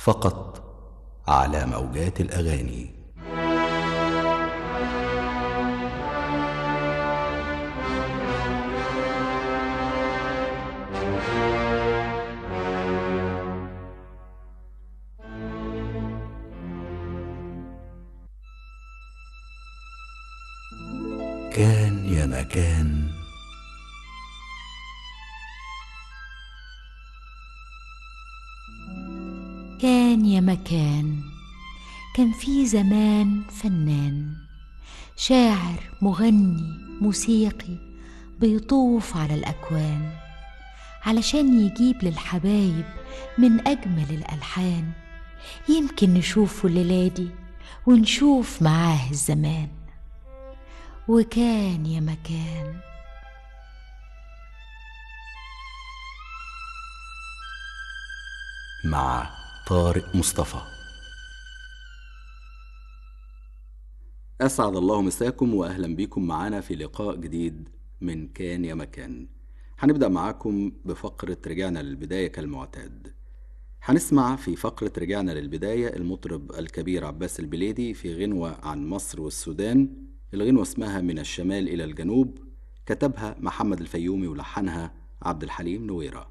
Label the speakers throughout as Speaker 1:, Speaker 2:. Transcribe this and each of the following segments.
Speaker 1: فقط على موجات الاغاني كان يا مكان
Speaker 2: كان يا مكان كان في زمان فنان شاعر مغني موسيقي بيطوف على الأكوان علشان يجيب للحبايب من أجمل الألحان يمكن نشوفه الليلة دي ونشوف معاه الزمان وكان يا مكان
Speaker 1: مع طارق مصطفى أسعد الله مساكم وأهلا بكم معنا في لقاء جديد من كان يا مكان هنبدأ معاكم بفقرة رجعنا للبداية كالمعتاد هنسمع في فقرة رجعنا للبداية المطرب الكبير عباس البليدي في غنوة عن مصر والسودان الغنوة اسمها من الشمال إلى الجنوب كتبها محمد الفيومي ولحنها عبد الحليم نويره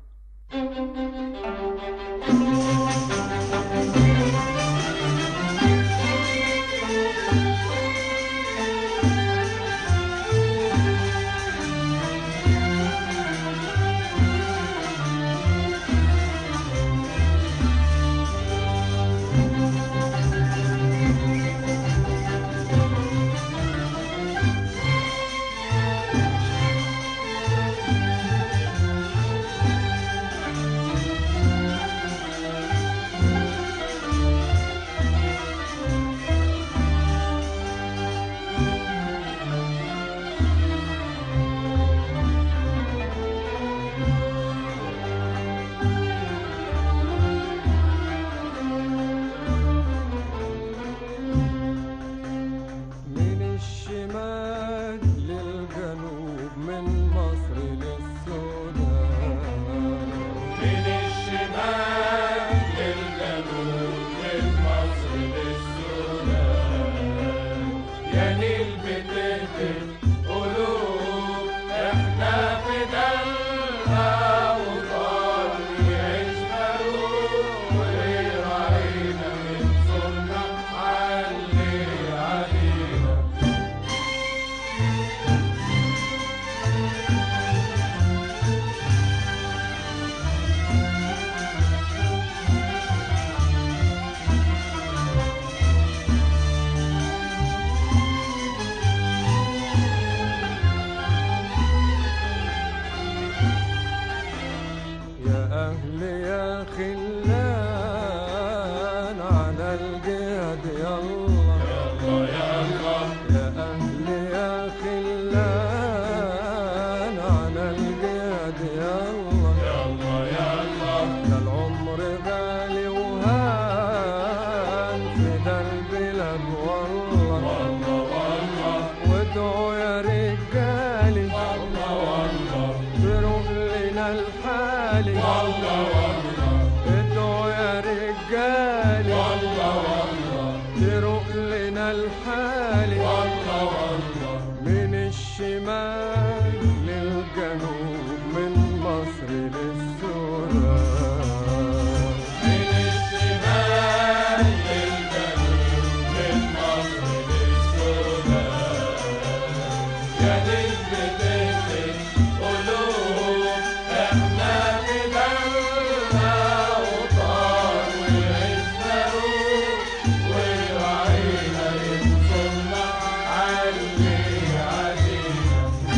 Speaker 3: من الشمال للجنوب من مصر للسودان من الشمال للجنوب من مصر للسودان يا نيل بتهتف قلوب احنا في دلها وطار يعيش مروق وراعينا من صنع علي علينا يا أهل يا خلان على الجهاد يلا يلا يلا يا أهل يا خلان على الجهاد يلا يلا يلا ده العمر غالي وهان في ده البلاد والله والله والله وادعوا يا رجالي والله والله تروح لنا الحالي والله والله ادعوا يا رجالي والله والله تروح لنا الحالي والله والله من الشمال للجنوب من مصر للسودان من الشمال للجنوب من مصر للسودان يا نسبة قلوب احنا في بالنا وطار وعشنا روح وراعينا ينصرنا علي علينا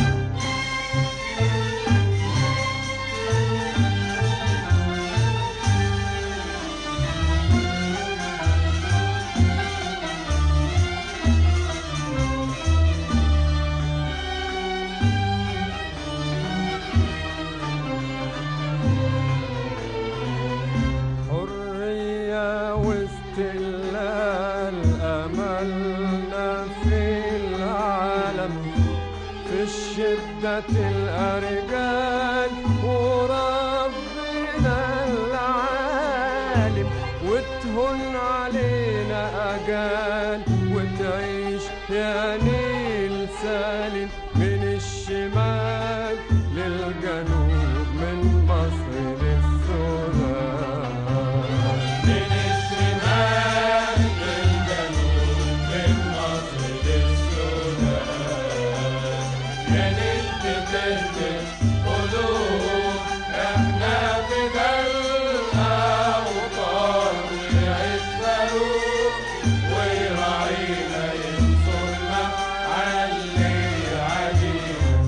Speaker 3: حرية واستقلال أملنا في العالم في الشدة تلقى رجال وربنا العالم والت تهون علينا أجال وتعيش يا نيل سالم من الشمال للجنوب من مصر للسودان من الشمال للجنوب من مصر للسودان يا نيل بتهدف قلوب احنا في جلها وطار ويعيش فاروق ويراعينا ينصرنا علي عدينا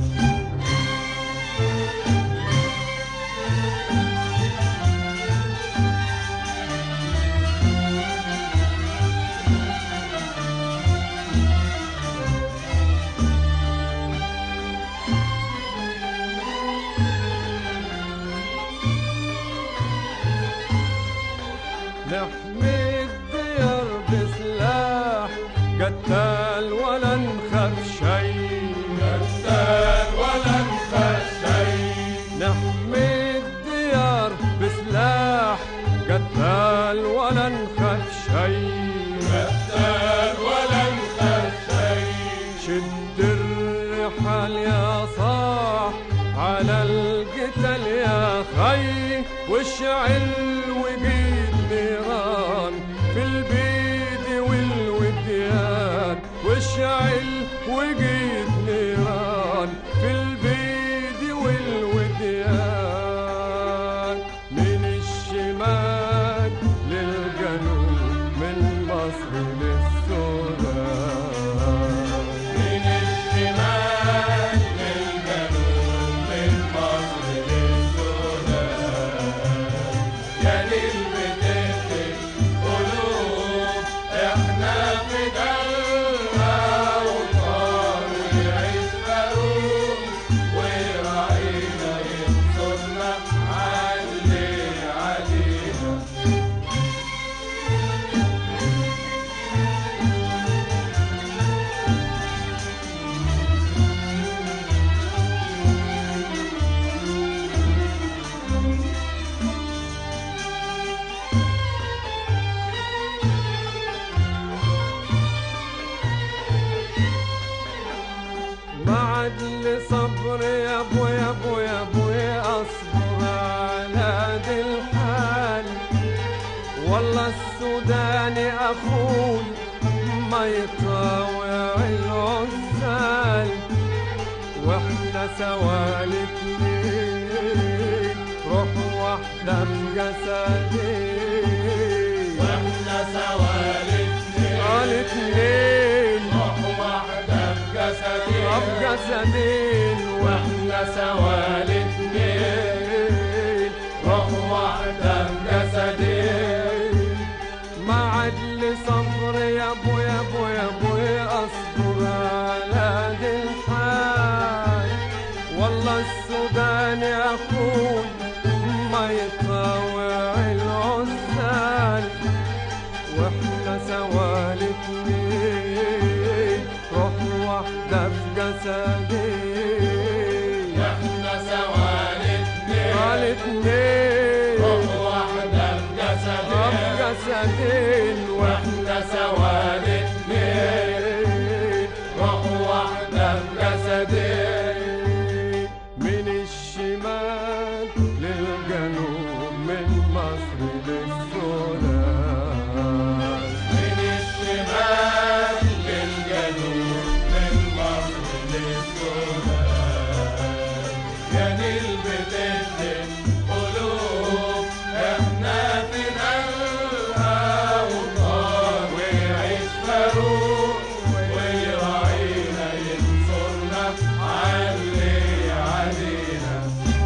Speaker 3: نحمي الديار بسلاح قتال ولا نخاف شي قتال ولا نخاف شي نحمي الديار بسلاح قتال ولا نخاف شي قتال ولا نخاف شي شد الرحال يا صاح على القتل يا خي واشعل وقيد نيران في البيد والوديان واشعل وقيد نيران في البيد والوديان من الشمال للجنوب من مصر للسودان من الشمال للجنوب من مصر للسودان يا ليل بتهدف قلوب احنا في جلها وطار ويعيش فاروق ويراعينا ينصرنا علي علينا ما عاد لي صبر يا ابو يا ابو يا ابو اصبر على دي الحال والله السوداني اخوي ما يطاوع العزال واحنا سوا الاتنين روح واحدة في جسدين واحنا سوا الاتنين الاتنين روح واحدة في جسدين في جسدين واحنا سوا الاتنين روح واحدة في جسدين ما عاد لي صبر يا ابو يا ابو يا ابو اصبر على دي الحال والله السوداني اخوي ما يطاوع العزال واحنا سوا الاتنين روح واحدة في جسدين واحنا سوا الاتنين الاتنين روح واحدة في جسدين في جسدين واحنا سوا الاتنين روح واحدة في جسدين من الشمال للجنوب من مصر للسودان من الشمال للجنوب من مصر للسودان يا نيل بتهدف قلوب احنا في نلها وطار ويعيش فاروق ويراعينا ينصرنا علي علينا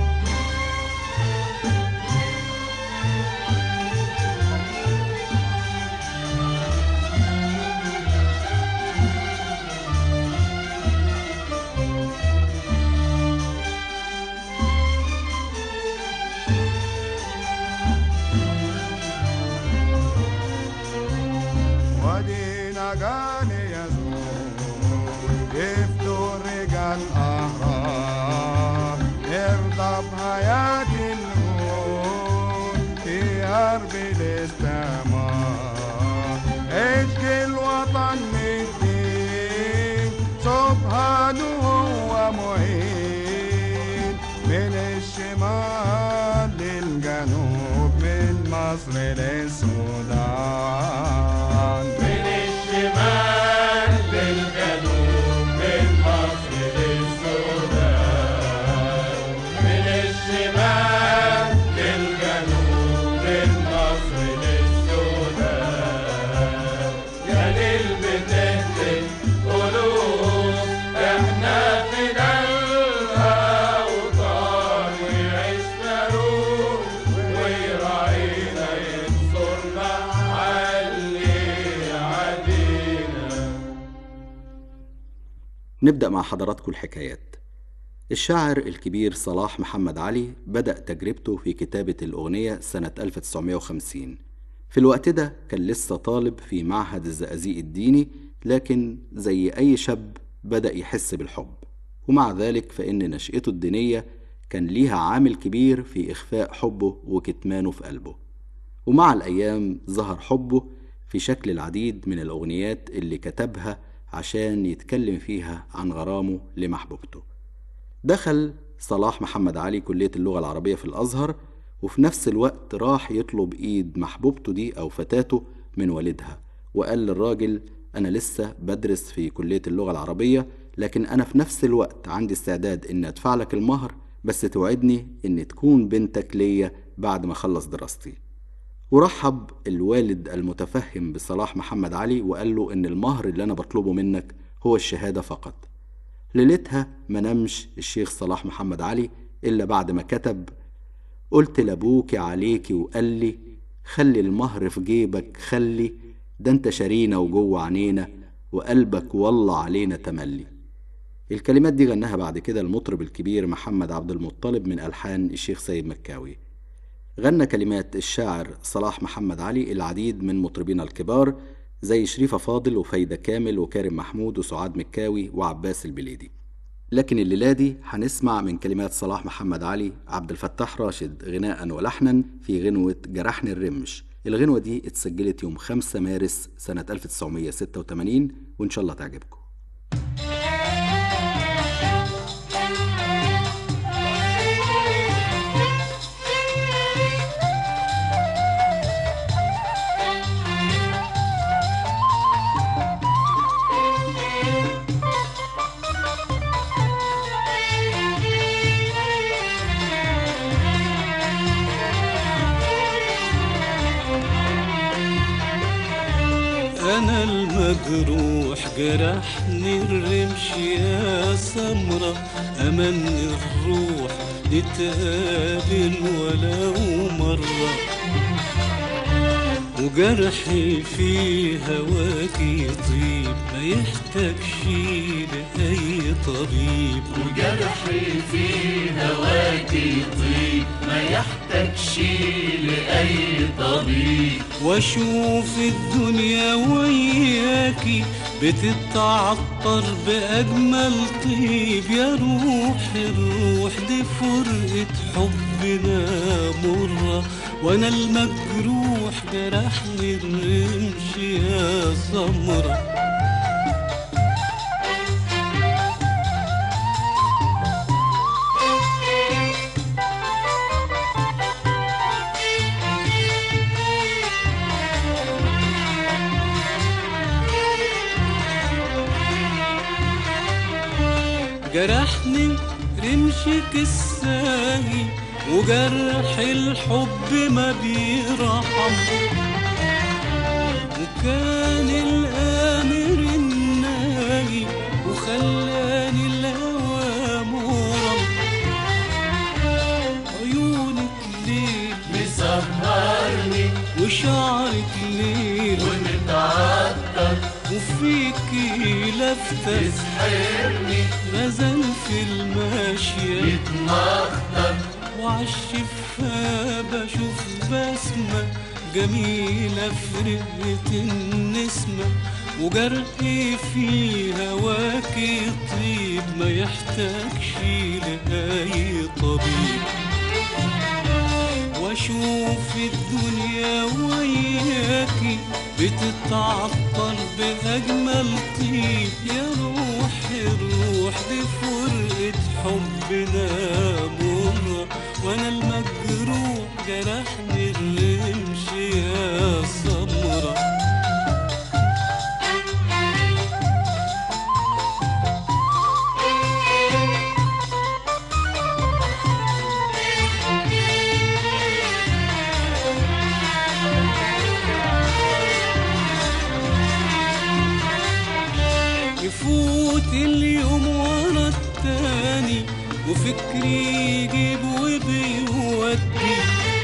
Speaker 4: ودينا قال يزور يفتوا الرجال أحرار يرضى بحياة الهون في أرض الاستعمار مصر للسودان
Speaker 3: من الشمال للجنوب من مصر للسودان من الشمال للجنوب من مصر للسودان يا ليل بتهدم قلوب احنا فدا الاوطان ويعيشنا روح ويراعينا ينصرنا علي عدينا
Speaker 1: نبدأ مع حضراتكم الحكايات الشاعر الكبير صلاح محمد علي بدأ تجربته في كتابة الأغنية سنة 1950 في الوقت ده كان لسه طالب في معهد الزقازيق الديني لكن زي أي شاب بدأ يحس بالحب ومع ذلك فإن نشأته الدينية كان ليها عامل كبير في إخفاء حبه وكتمانه في قلبه ومع الأيام ظهر حبه في شكل العديد من الأغنيات اللي كتبها عشان يتكلم فيها عن غرامه لمحبوبته دخل صلاح محمد علي كلية اللغة العربية في الأزهر وفي نفس الوقت راح يطلب إيد محبوبته دي أو فتاته من والدها وقال للراجل أنا لسه بدرس في كلية اللغة العربية لكن أنا في نفس الوقت عندي استعداد إن أدفع لك المهر بس توعدني إن تكون بنتك ليا بعد ما أخلص دراستي ورحب الوالد المتفهم بصلاح محمد علي وقال له إن المهر اللي أنا بطلبه منك هو الشهادة فقط ليلتها ما نمش الشيخ صلاح محمد علي إلا بعد ما كتب قلت لأبوك عليكي وقال لي خلي المهر في جيبك خلي ده انت شارينا وجوه عينينا وقلبك والله علينا تملي الكلمات دي غناها بعد كده المطرب الكبير محمد عبد المطلب من ألحان الشيخ سيد مكاوي غنى كلمات الشاعر صلاح محمد علي العديد من مطربين الكبار زي شريفة فاضل وفايدة كامل وكارم محمود وسعاد مكاوي وعباس البليدي لكن الليلة دي هنسمع من كلمات صلاح محمد علي عبد الفتاح راشد غناء ولحنا في غنوة جرحني الرمش الغنوة دي اتسجلت يوم 5 مارس سنة 1986 وإن شاء الله تعجبكم
Speaker 5: أنا المجروح جرحني الرمش يا سمرة أمني الروح نتقابل ولو مرة وجرحي في هواكي طيب ما يحتاجش لأي طبيب
Speaker 3: وجرحي في هواكي طيب ما يحتاجش لأي طبيب
Speaker 5: واشوف الدنيا وياكي بتتعطر بأجمل طيب يا روح الروح دي فرقة حبنا مرة وانا المجروح جرحني الرمش يا سمره جرحني رمشك الساهي وجرح الحب ما بيرحم وكان الآمر الناهي وخلاني الهوى مغرم عيونك ليل
Speaker 3: مسهرني
Speaker 5: وشعرك ليل
Speaker 3: ومتعطر
Speaker 5: وفيكي لفتة
Speaker 3: تسحرني
Speaker 5: غزل في الماشية
Speaker 3: يتمخطر
Speaker 5: وعالشفاه بشوف بسمة جميلة في رقة النسمة وجرحي في هواكي طيب ما يحتاجش لأي طبيب واشوف الدنيا وياكي بتتعطر بأجمل طيب يا روح الروح دي فرقة حبنا مرة وانا المجروح جرحني الرمش يا سمرة يفوت اليوم ورا التاني وفكري يجيب وبيودي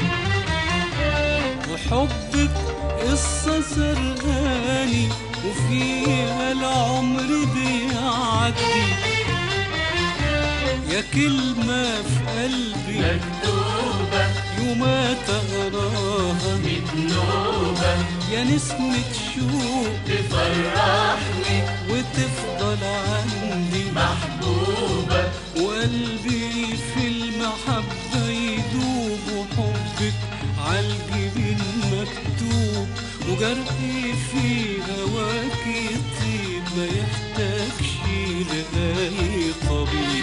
Speaker 5: وحبك قصة سرقاني وفيها العمر بيعدي يا كلمة في قلبي مكتوبة يوم تقراها مكتوبة يا نسمة شوق تفرحني وتفضل عندي محبوبة وقلبي في المحبة يدوب وحبك عالجبين مكتوب وجرحي في هواك يطيب ما يحتاجش لأي طبيب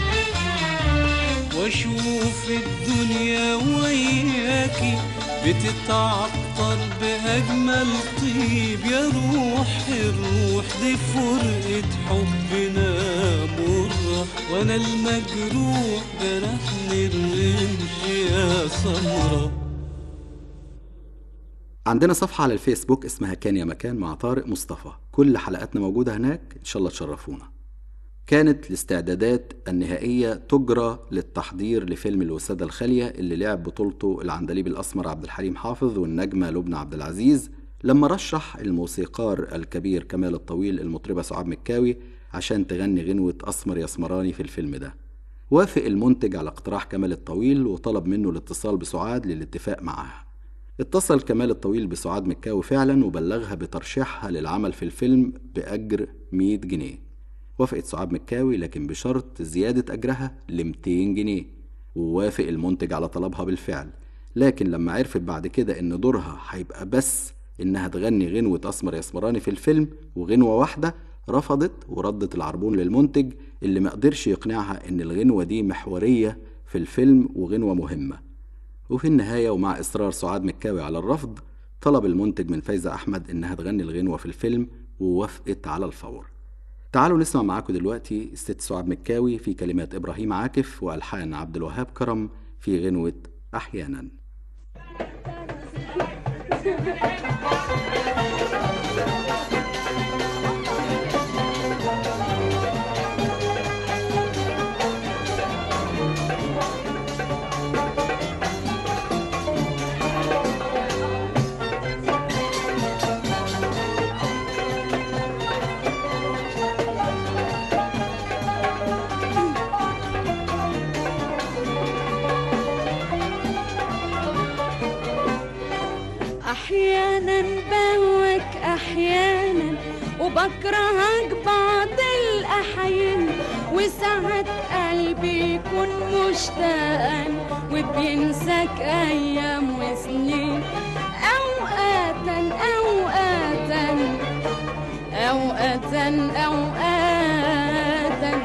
Speaker 5: واشوف الدنيا وياكي بتتعطر بأجمل طيب يا روح الروح دي فرقة حبنا مرة وأنا المجروح جرحني الرمش يا سمرة
Speaker 1: عندنا صفحة على الفيسبوك اسمها كان يا مكان مع طارق مصطفى كل حلقاتنا موجودة هناك إن شاء الله تشرفونا كانت الاستعدادات النهائية تجرى للتحضير لفيلم الوسادة الخالية اللي لعب بطولته العندليب الأسمر عبد الحليم حافظ والنجمة لبنى عبد العزيز لما رشح الموسيقار الكبير كمال الطويل المطربة سعاد مكاوي عشان تغني غنوة أسمر يا اسمراني في الفيلم ده وافق المنتج على اقتراح كمال الطويل وطلب منه الاتصال بسعاد للاتفاق معها اتصل كمال الطويل بسعاد مكاوي فعلا وبلغها بترشيحها للعمل في الفيلم بأجر 100 جنيه وافقت سعاد مكاوي لكن بشرط زيادة أجرها ل 200 جنيه ووافق المنتج على طلبها بالفعل لكن لما عرفت بعد كده إن دورها هيبقى بس إنها تغني غنوة أسمر يا اسمراني في الفيلم وغنوة واحدة رفضت وردت العربون للمنتج اللي ما قدرش يقنعها إن الغنوة دي محورية في الفيلم وغنوة مهمة وفي النهاية ومع إصرار سعاد مكاوي على الرفض طلب المنتج من فايزة أحمد إنها تغني الغنوة في الفيلم ووافقت على الفور تعالوا نسمع معاكم دلوقتي الست سعاد مكاوي في كلمات إبراهيم عاكف وألحان عبد الوهاب كرم في غنوة أحيانا
Speaker 6: احيانا بوك احيانا وبكرهك بعض الاحيان وساعات قلبي يكون مشتاقا وبينساك ايام وسنين اوقاتا اوقاتا اوقاتا اوقاتا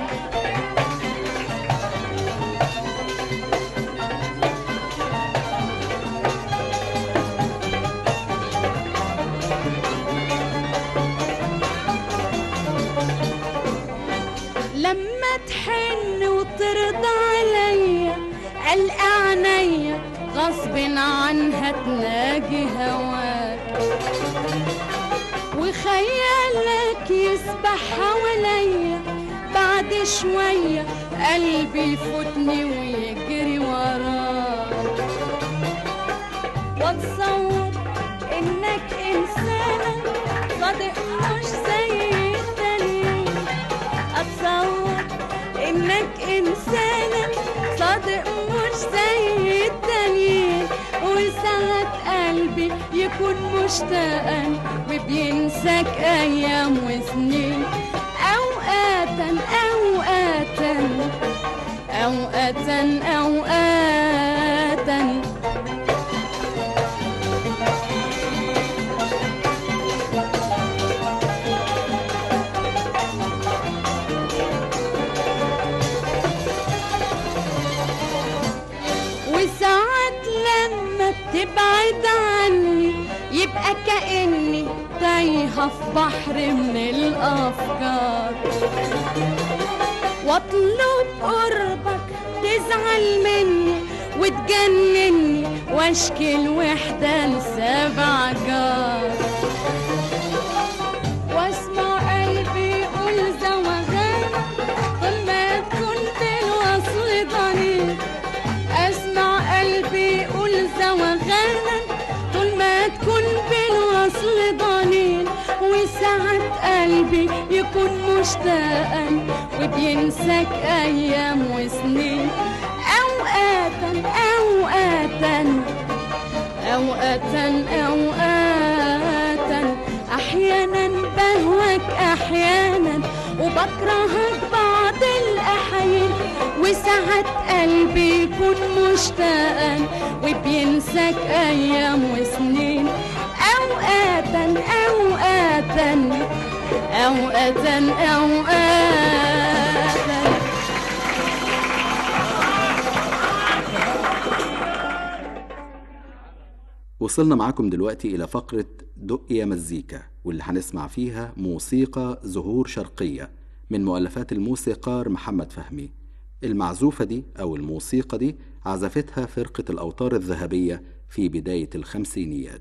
Speaker 6: لما تحن وترضى عليا قلق عينيا غصب عنها تلاقي هواك وخيالك يسبح حواليا بعد شوية قلبي يفوتني ويجري وراك واتصور انك انسانة صادق مش زي التانيين اتصور انك انسانة صادق مش زي التانيين وساعات قلبي يكون مشتاقا وبينساك ايام وسنين اوقاتا اوقاتا اوقاتا اوقاتا وساعات لما فجأة كأني تايهة في بحر من الأفكار واطلب قربك تزعل مني وتجنني واشكي الوحدة لسبع جار واسمع قلبي يقول زوغان طول ما كنت الوصل ضنين اسمع قلبي يقول زوغانا طول ما تكون بالوصل ضنين وساعات قلبي يكون مشتاقا وبينساك ايام وسنين اوقاتا اوقاتا اوقاتا اوقاتا احيانا بهواك احيانا وبكرهك بعض الاحيان وساعات قلبي يكون مشتاقا وبينساك ايام وسنين اوقاتا اوقاتا اوقاتا اوقاتا
Speaker 1: وصلنا معاكم دلوقتي إلى فقرة دق يا مزيكا واللي هنسمع فيها موسيقى زهور شرقية من مؤلفات الموسيقار محمد فهمي المعزوفة دي أو الموسيقى دي عزفتها فرقة الأوتار الذهبية في بداية الخمسينيات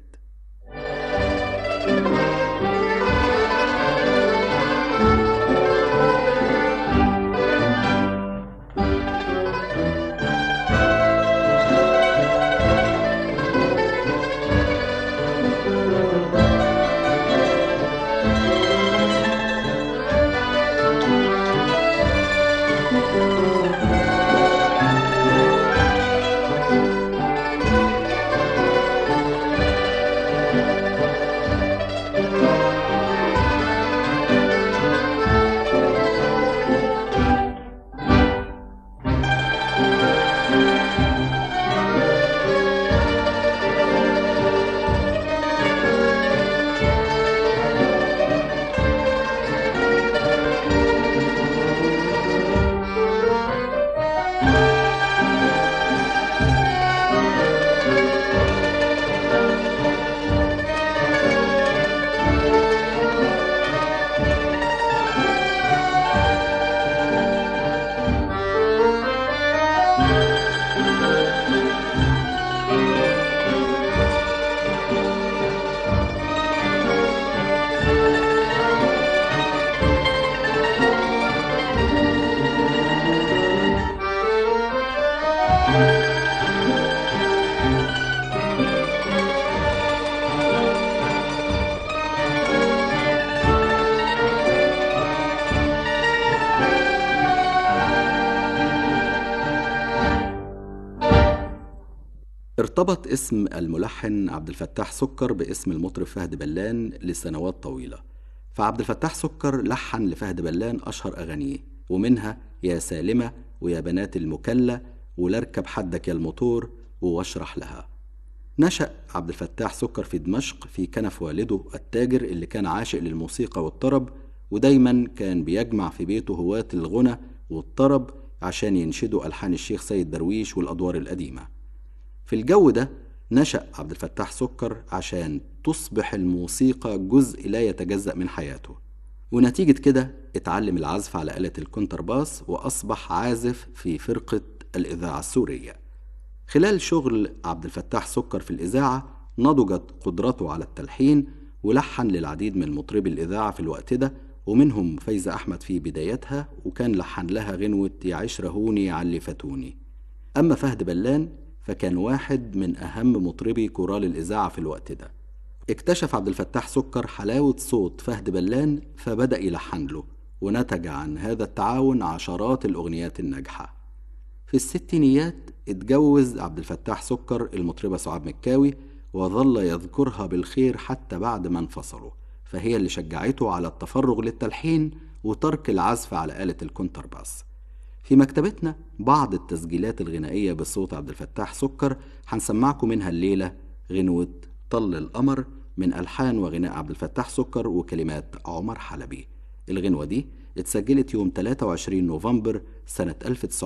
Speaker 1: ارتبط اسم الملحن عبد الفتاح سكر باسم المطرب فهد بلان لسنوات طويلة فعبد الفتاح سكر لحن لفهد بلان أشهر أغانيه ومنها يا سالمة ويا بنات المكلة ولاركب حدك يا الموتور واشرح لها نشأ عبد الفتاح سكر في دمشق في كنف والده التاجر اللي كان عاشق للموسيقى والطرب ودايما كان بيجمع في بيته هواة الغنى والطرب عشان ينشدوا ألحان الشيخ سيد درويش والأدوار القديمة في الجو ده نشأ عبد الفتاح سكر عشان تصبح الموسيقى جزء لا يتجزأ من حياته ونتيجة كده اتعلم العزف على آلة الكونترباس وأصبح عازف في فرقة الإذاعة السورية خلال شغل عبد الفتاح سكر في الإذاعة نضجت قدرته على التلحين ولحن للعديد من مطربي الإذاعة في الوقت ده ومنهم فايزة أحمد في بدايتها وكان لحن لها غنوة يا عشرة هوني علي فتوني أما فهد بلان فكان واحد من أهم مطربي كورال الإذاعة في الوقت ده اكتشف عبد الفتاح سكر حلاوة صوت فهد بلان فبدأ يلحن له ونتج عن هذا التعاون عشرات الأغنيات الناجحة في الستينيات اتجوز عبد الفتاح سكر المطربة سعاد مكاوي وظل يذكرها بالخير حتى بعد ما انفصلوا فهي اللي شجعته على التفرغ للتلحين وترك العزف على آلة الكونترباس في مكتبتنا بعض التسجيلات الغنائية بصوت عبد الفتاح سكر هنسمعكم منها الليلة غنوة طل القمر من ألحان وغناء عبد الفتاح سكر وكلمات عمر حلبي الغنوة دي اتسجلت يوم 23 نوفمبر سنة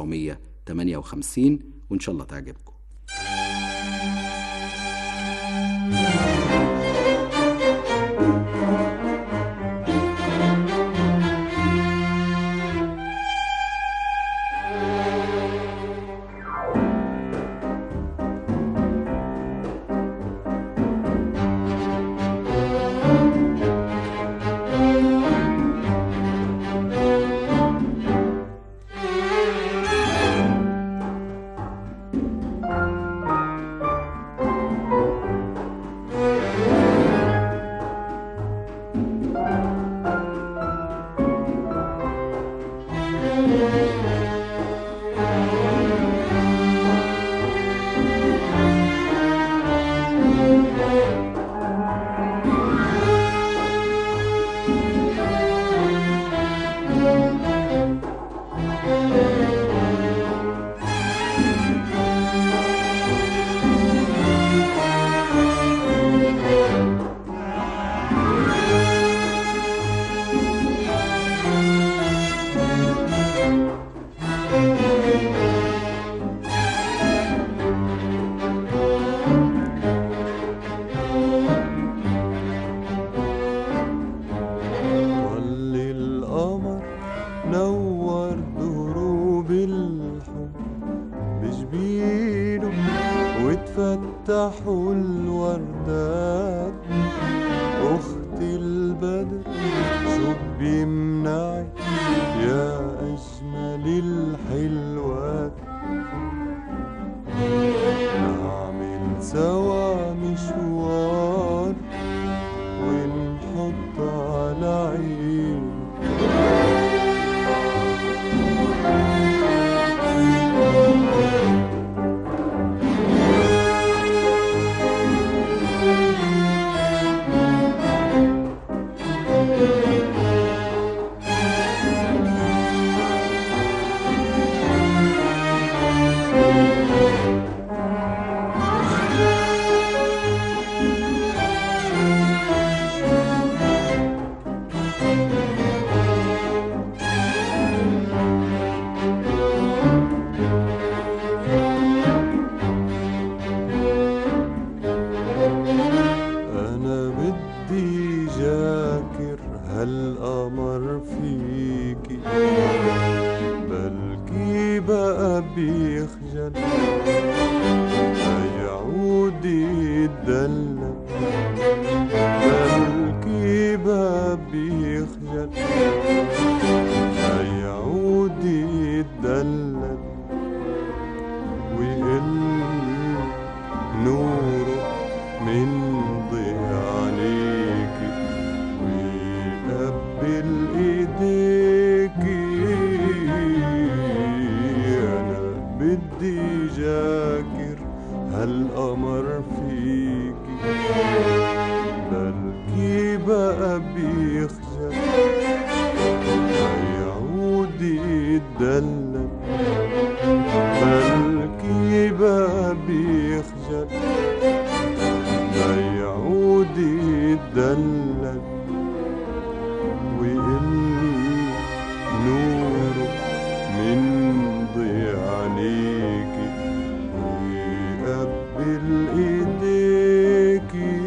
Speaker 1: 1958 وإن شاء الله تعجبكم
Speaker 3: يخجل هيعود يتدلل ويقل نوره من ضيعانيكي ويقبل ايديكي انا بدي جاكر هالقمر فيكي بلكي بقى بيخجل هيعود يتدلل بلكي بقى بيخجل لا يعود يتدلل ويقل نوره من ضيعانيكي ويقبل ايديكي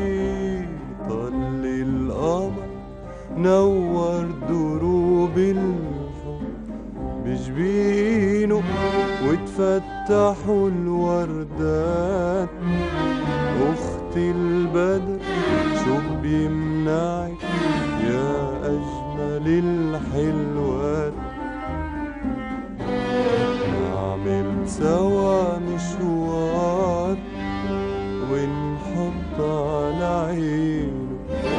Speaker 3: طل القمر نور دروب الحب بجبينه وتفتحوا الوردات اختي البدر شو بيمنعك يا اجمل الحلوات نعمل سوا مشوار ونحط على عينه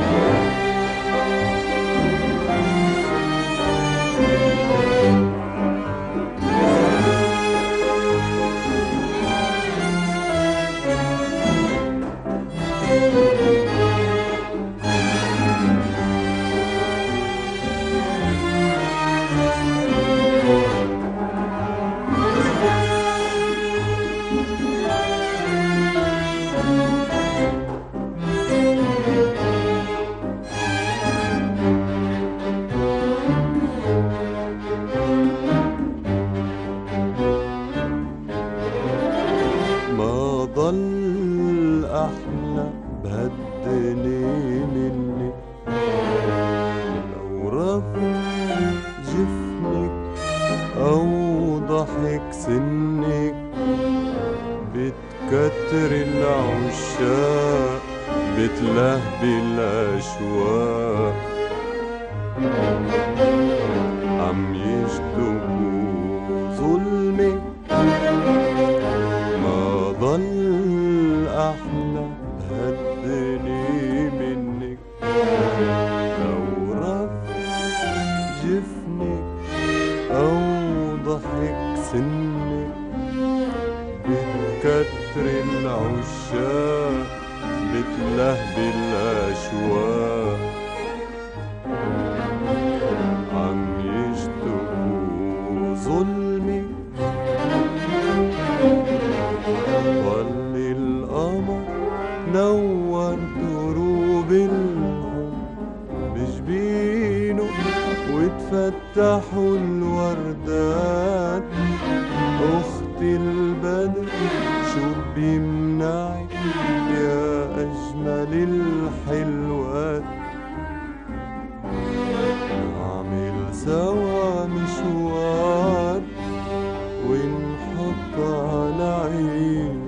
Speaker 3: ما ضل احلى بهالدنيا مني لو رفع جفنك او ضحك سنك بتكتر العشاق بتلهبي الاشواق عم يشتكوا ظلمك ما ضل أحلى بهالدنيا منك لو رفع جفنك أو ضحك سنك بتكتر العشاق بتلهبي الأشواق عم يشتكوا ظلمك ظل القمر نور دروب الحب بجبينه وتفتحوا الوردات اختي البدر شو بيمنعك يا اجمل الحلوات نعمل سوا مشوار ونحط على عينه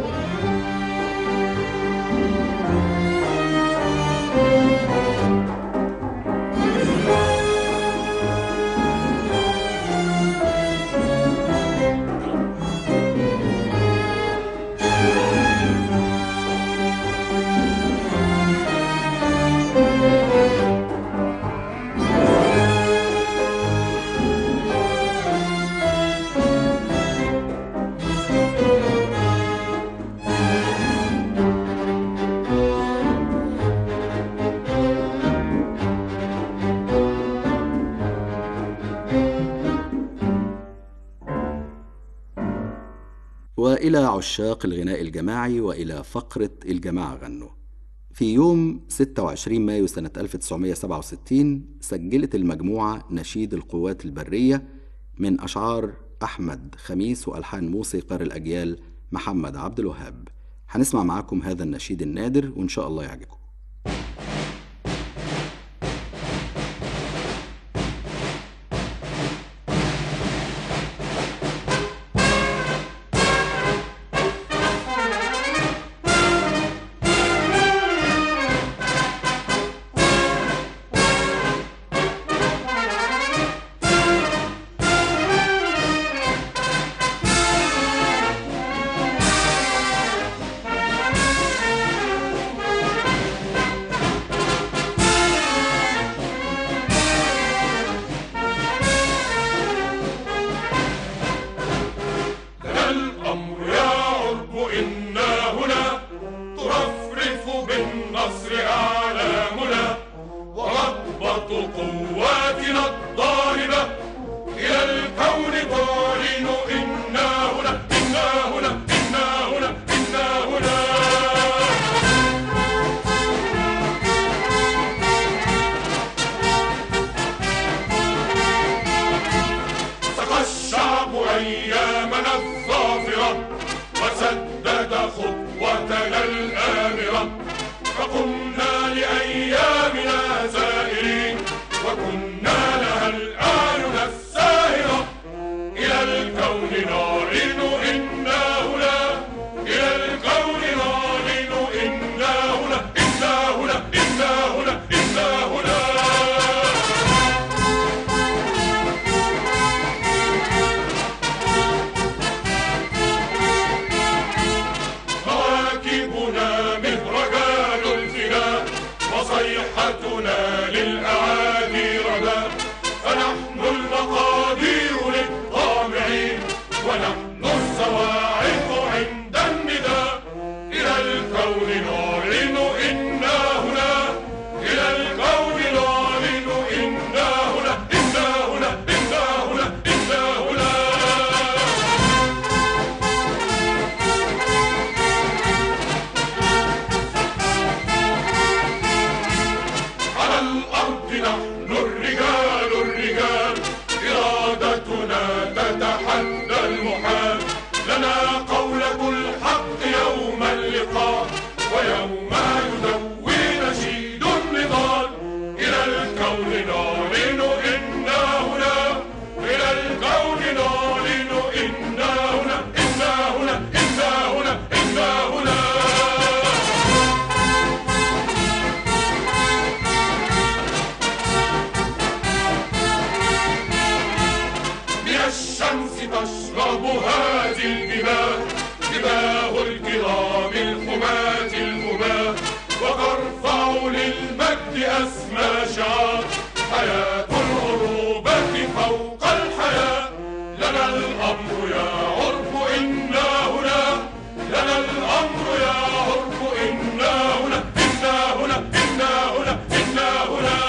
Speaker 1: والى عشاق الغناء الجماعي والى فقره الجماعه غنوا في يوم 26 مايو سنة 1967 سجلت المجموعة نشيد القوات البرية من أشعار أحمد خميس وألحان موسيقار الأجيال محمد عبد الوهاب هنسمع معاكم هذا النشيد النادر وإن شاء الله يعجبكم
Speaker 7: رائحتنا للأعادي ردى فنحن المقادير للطامعين ونحن الصواعق عند النداء إلى الكون نعلن إنا هنا إلى الكون نعلن إنا هنا إنا هنا إنا هنا إنا هنا على الأرض نحن الرجال الرجال إرادتنا تتحدى المحال لنا قولة الحق يوم اللقاء ويوم يدوي نشيد النضال إلى الكون نعلن إنا هنا إلى الكون نعلن إنا هنا إنا هنا إنا هنا إنا هنا من الشمس تشرب هذه الدماء دماء الكرام الحماة الهماة وترفع للمجد أسمى شعار حياة العروبة فوق الحياة لنا الأمر يا عرب إنا هنا لنا الأمر يا عرب إنا هنا إنا هنا إنا هنا إنا هنا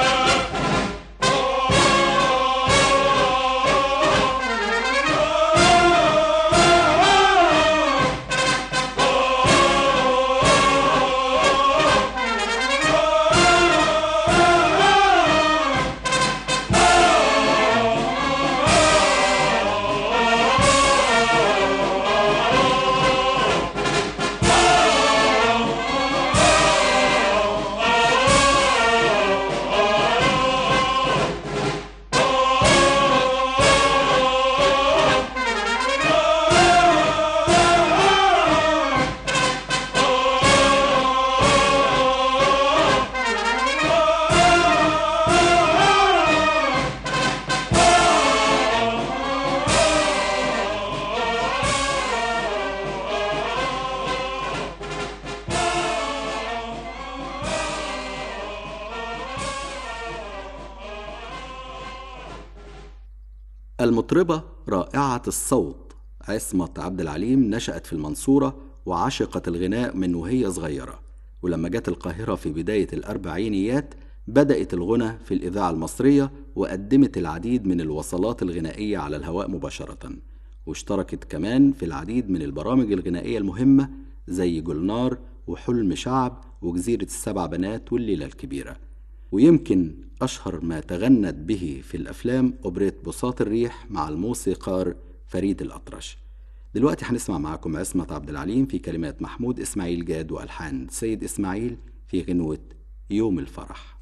Speaker 1: المطربة رائعة الصوت عصمة عبد العليم نشأت في المنصورة وعشقت الغناء من وهي صغيرة ولما جت القاهرة في بداية الأربعينيات بدأت الغنى في الإذاعة المصرية وقدمت العديد من الوصلات الغنائية على الهواء مباشرة واشتركت كمان في العديد من البرامج الغنائية المهمة زي جولنار وحلم شعب وجزيرة السبع بنات والليلة الكبيرة ويمكن أشهر ما تغنت به في الأفلام أوبريت بساط الريح مع الموسيقار فريد الأطرش دلوقتي هنسمع معاكم عصمة عبد العليم في كلمات محمود إسماعيل جاد وألحان سيد إسماعيل في غنوة يوم الفرح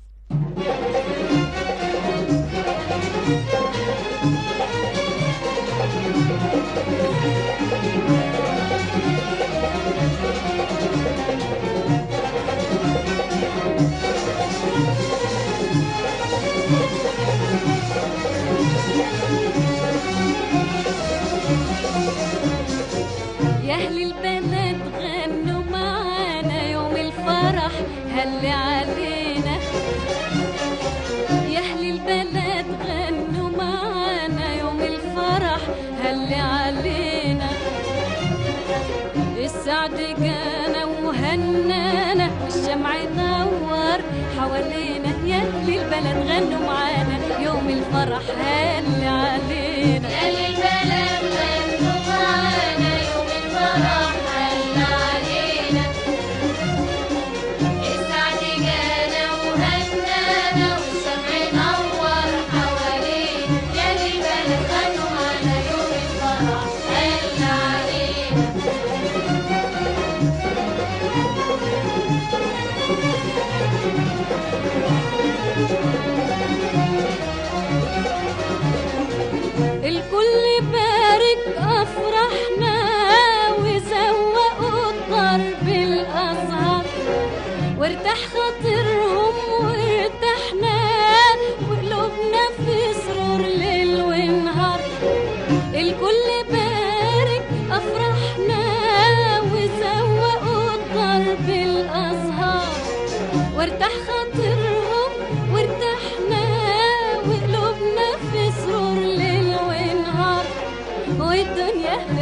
Speaker 6: يا اهل البلد غنوا معانا يوم الفرح هل علينا يا اهل البلد غنوا معانا يوم الفرح هل علينا السعد جانا وهنانا والشمع نور حوالينا يا اهل البلد غنوا معانا يوم الفرح هل علينا يا اهل البلد غنوا معانا يوم الفرح هل علينا السعد جانا وهنانا والشمع نور حوالينا يا اهل البلد غنوا معانا يوم الفرح هل علينا الكل بارك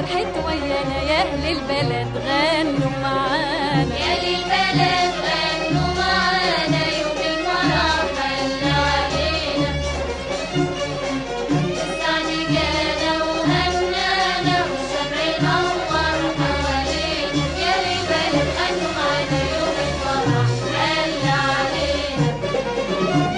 Speaker 8: فرحت ويانا يا أهل البلد غنوا معانا
Speaker 6: يا للبلد غنوا معانا يوم الفرح هلا علينا السعد جانا وهنانا والشمع نور حوالينا يا للبلد غنوا معانا يوم الفرح هلا علينا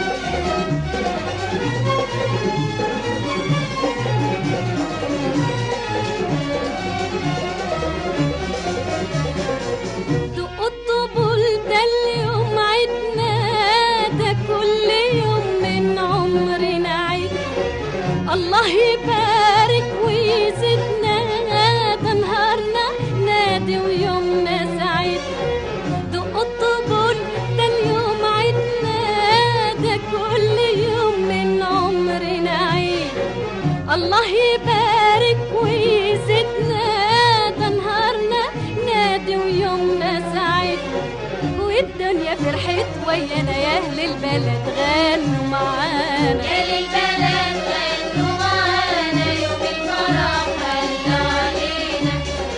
Speaker 8: دقوا الطبول ده اليوم عيدنا ده كل يوم من عمرنا عيد الله يبارك ويزيدنا ده نهارنا نادي ويومنا سعيد دقوا الطبول ده اليوم عيدنا ده كل يوم من عمرنا عيد الله يبارك ويزيدنا ده نهارنا نادي ويومنا سعيد والدنيا فرحت ويانا يا اهل البلد غنوا معانا
Speaker 6: يا للبلد غنوا معانا يوم الفرح هلا علينا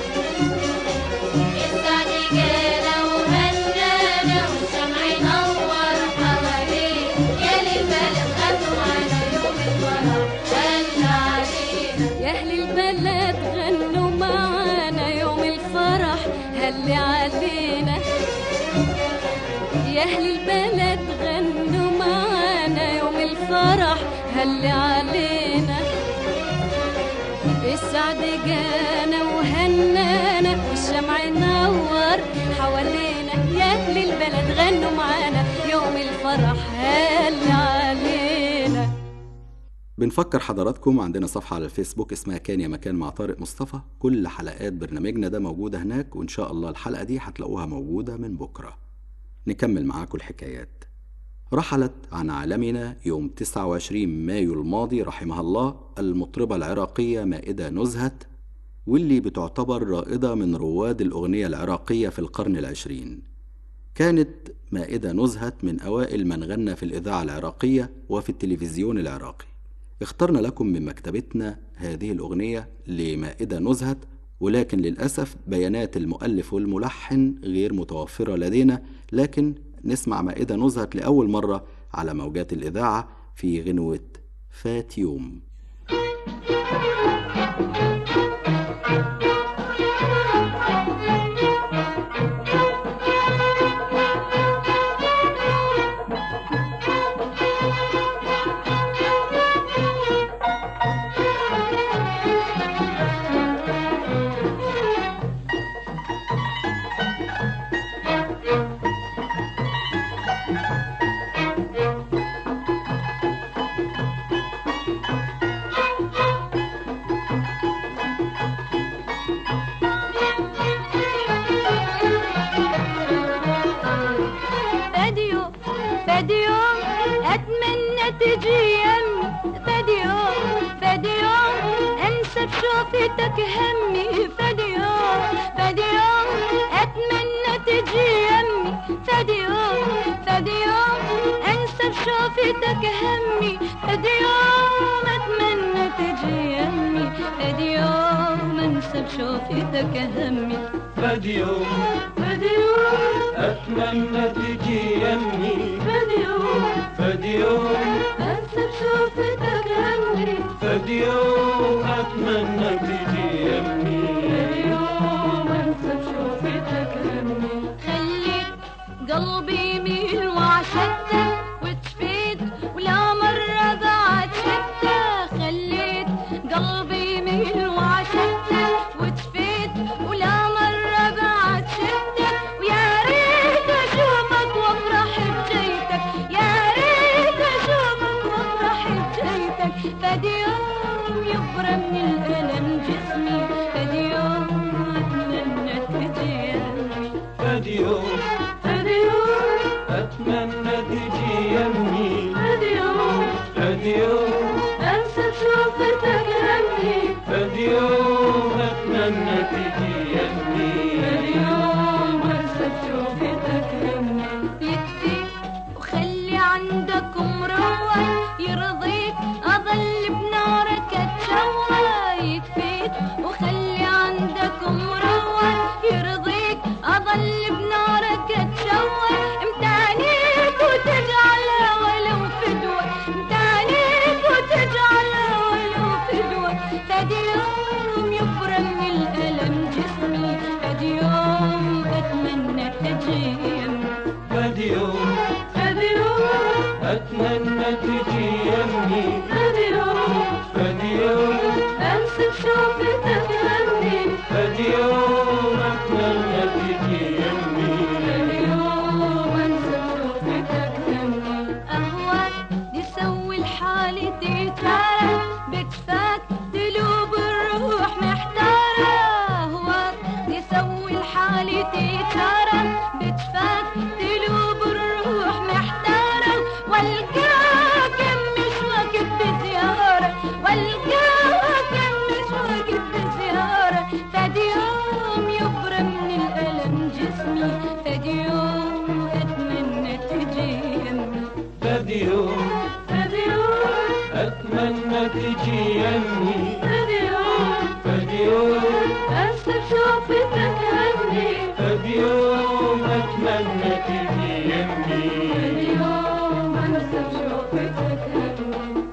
Speaker 6: السعد جانا وهنانا والشمع نور حوالينا يا للبلد غنوا معانا يوم الفرح هلا علينا
Speaker 8: يا اهل البلد غنوا معانا يوم الفرح هل علينا يا اهل البلد غنوا معانا يوم الفرح هل علينا السعد جانا وهنانا والشمع نور حوالينا يا اهل البلد غنوا معانا يوم الفرح هل علينا
Speaker 1: بنفكر حضراتكم عندنا صفحة على الفيسبوك اسمها كان يا مكان مع طارق مصطفى كل حلقات برنامجنا ده موجودة هناك وإن شاء الله الحلقة دي هتلاقوها موجودة من بكرة نكمل معاكم الحكايات رحلت عن عالمنا يوم 29 مايو الماضي رحمها الله المطربة العراقية مائدة نزهت واللي بتعتبر رائدة من رواد الأغنية العراقية في القرن العشرين كانت مائدة نزهت من أوائل من غنى في الإذاعة العراقية وفي التلفزيون العراقي اخترنا لكم من مكتبتنا هذه الأغنية لمائدة نزهت ولكن للأسف بيانات المؤلف والملحن غير متوفرة لدينا لكن نسمع مائدة نزهت لأول مرة على موجات الإذاعة في غنوة فات يوم
Speaker 8: فديو فديو اتمنى تجي يمي فديو فديو انسى بشوفتك همي فديو فديو اتمنى تجي يمي فديو فديو انسى بشوفتك همي فديو اتمنى تجي يمي فديو انسى بشوفتك همي
Speaker 5: فديو
Speaker 8: فديو
Speaker 5: أتمنى تجي يمي
Speaker 8: فديو
Speaker 5: فديو
Speaker 8: انسى بشوفتك همي
Speaker 5: فديو أتمنى تجي يمي
Speaker 8: خليت قلبي يميل وعشقتك وتفيت ولا مرة بعد شفتك خليت قلبي يميل وعشقتك وتفيت ولا مرة بعد شفتك ويا ريت اشوفك وافرح بجيتك يا ريت اشوفك وافرح بجيتك فدي يوم يبرى من الألم جسمي فدي يوم أتمنى تجي يمي
Speaker 5: فديو
Speaker 8: فدي يوم
Speaker 5: أتمنى تجي يمي
Speaker 8: فدي يوم
Speaker 5: فديو
Speaker 8: أنسى شوفتك همي
Speaker 5: فديو أتمنى تجي يمي
Speaker 8: اليوم أنسى شوفتك همي يكفيك وخلي عندك مروة يرضيك أظل بنارك أتشوى يكفيك وخلي عندك فدوة امتعنيك وتجعلها ولو فدوة امتعنيك وتجعلها ولو فدوة فدي يوم يفرم من الألم جسمي فدي يوم أتمنى تجي يمي
Speaker 5: فدي يوم
Speaker 8: فدي يوم
Speaker 5: أتمنى تجي يمي
Speaker 8: فدي يوم
Speaker 5: فدي يوم
Speaker 8: أنسى شوفتك همي
Speaker 5: فدي يوم أتمنى تجي يمي
Speaker 8: اليوم انسى شوفتك همي اهواك يسوي الحالة تتارى بكفاك تلوب الروح محتارة اهواك يسوي الحالة تتارى بكفاك تلوب الروح محتارة والقاك مش وقت بزيارة والقاك مش وقت بزيارة فدي يوم يبرم من الألم جسمي فدي يوم أتمنى تجي يمي
Speaker 5: فدي يوم
Speaker 8: فدي يوم
Speaker 5: أتمنى تجي يمي
Speaker 8: فدي يوم
Speaker 5: فدي يوم
Speaker 8: أنسى شوفتك همي
Speaker 5: فدي يوم أتمنى تجي يمي
Speaker 8: فدي يوم أنسى شوفتك همي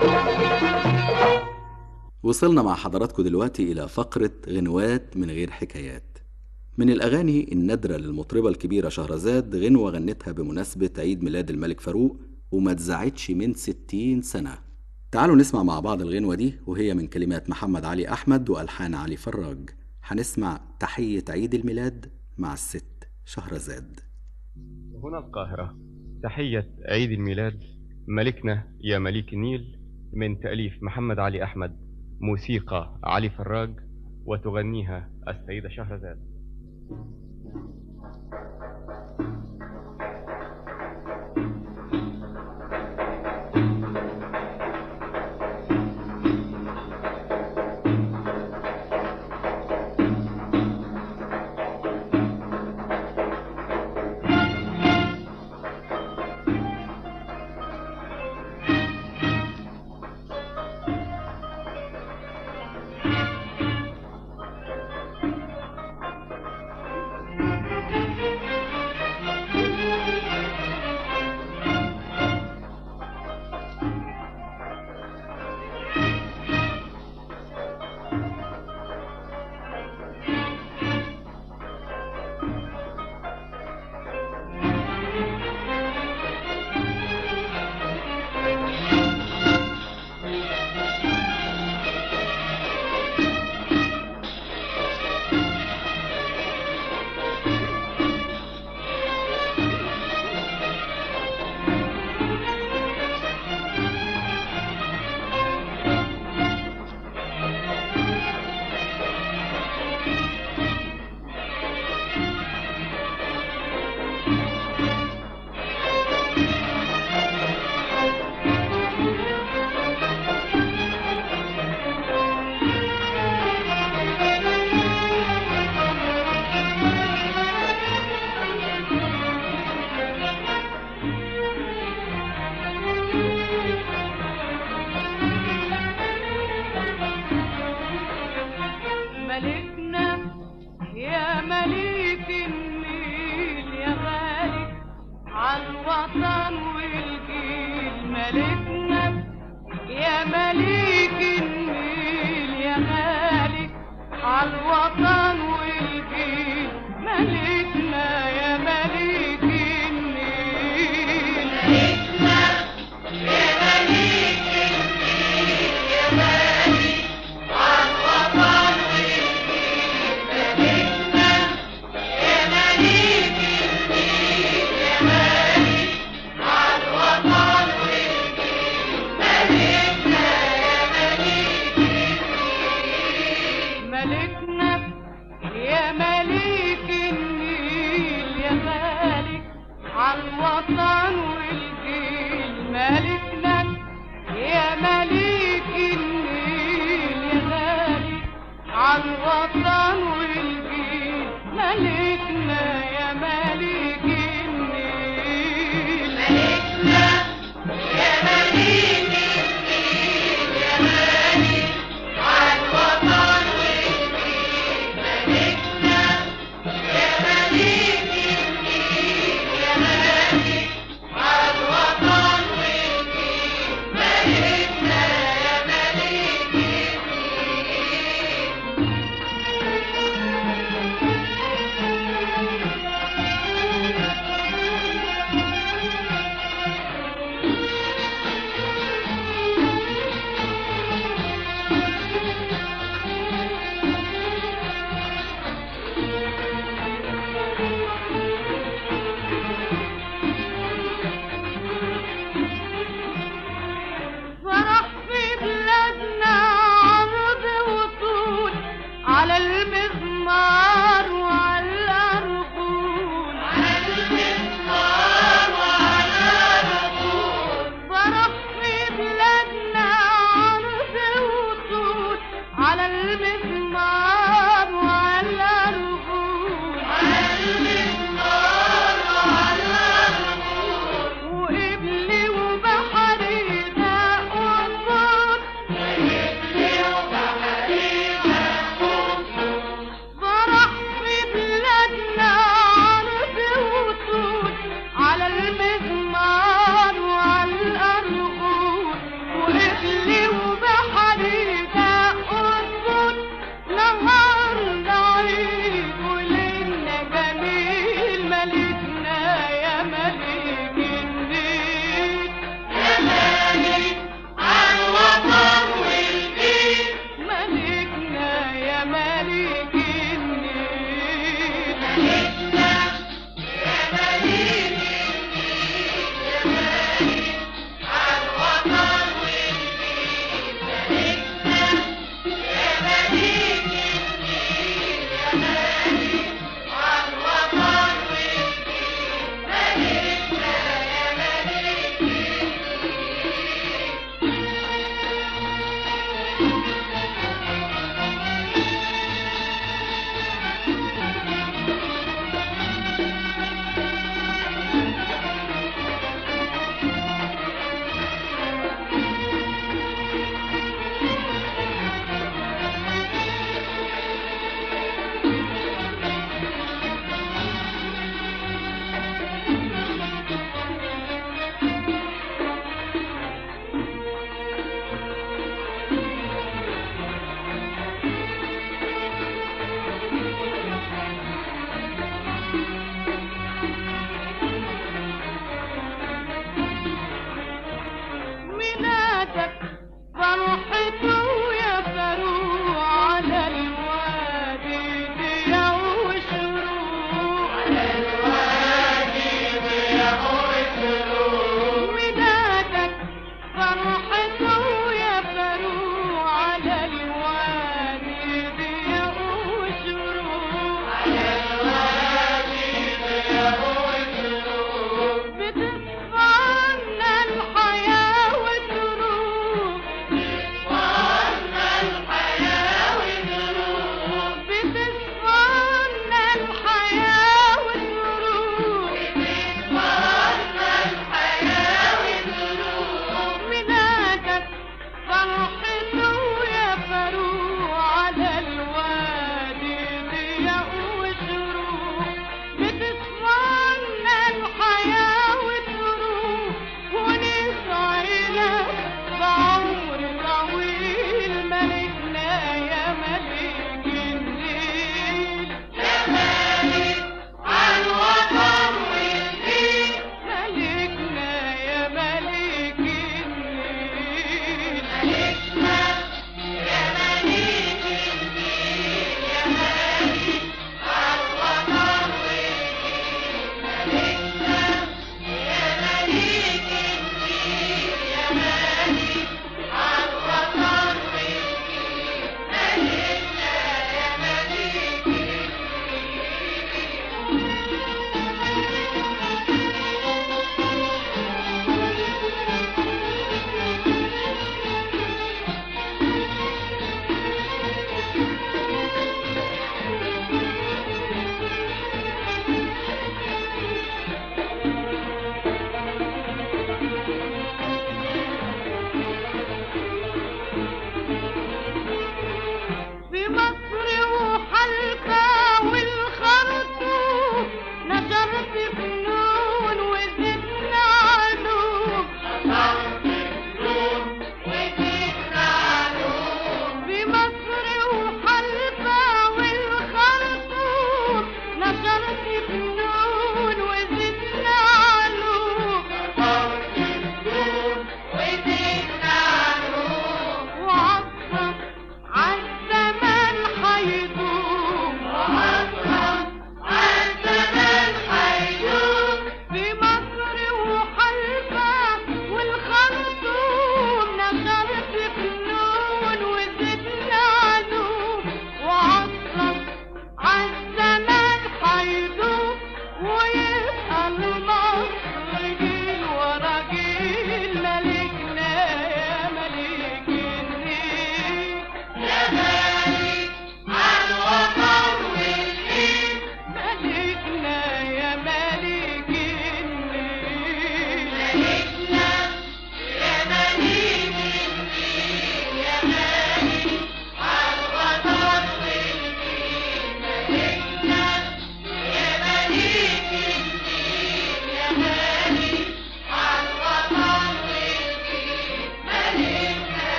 Speaker 1: وصلنا مع حضراتكم دلوقتي إلى فقرة غنوات من غير حكايات من الأغاني النادرة للمطربة الكبيرة شهرزاد غنوة غنتها بمناسبة عيد ميلاد الملك فاروق وما اتذاعتش من 60 سنة تعالوا نسمع مع بعض الغنوة دي وهي من كلمات محمد علي أحمد وألحان علي فراج هنسمع تحية عيد الميلاد مع الست شهرزاد
Speaker 9: هنا القاهرة تحية عيد الميلاد ملكنا يا مليك النيل من تأليف محمد علي أحمد موسيقى علي فراج وتغنيها السيدة شهرزاد
Speaker 10: ملكنا يا مليك النيل يا غالي عالوطن والجيل ملكنا يا مليك النيل يا غالي عالوطن والجيل ملكنا يا مليك النيل ملكنا يا مليك النيل يا غالي عالوطن ملكنا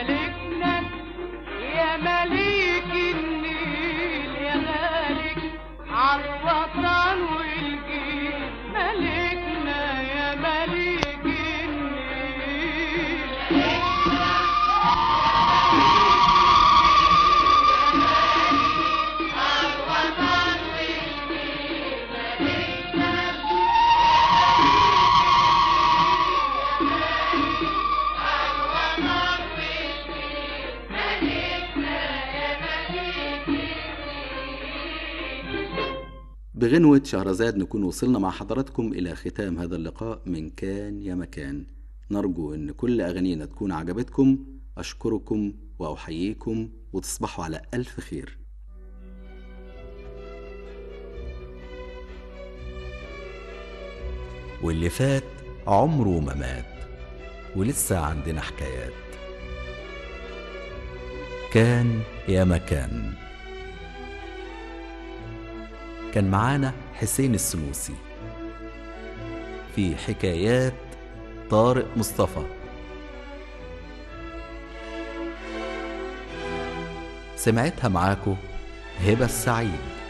Speaker 11: ملكنا يا مليك النيل يا مالك عالوطن والجيل ملكنا يا مليك النيل
Speaker 1: بغنوة شهرزاد نكون وصلنا مع حضراتكم إلى ختام هذا اللقاء من كان يا مكان نرجو أن كل أغانينا تكون عجبتكم أشكركم وأحييكم وتصبحوا على ألف خير واللي فات عمره ما مات ولسه عندنا حكايات كان يا مكان كان معانا حسين السنوسي في حكايات طارق مصطفى سمعتها معاكو هبة السعيد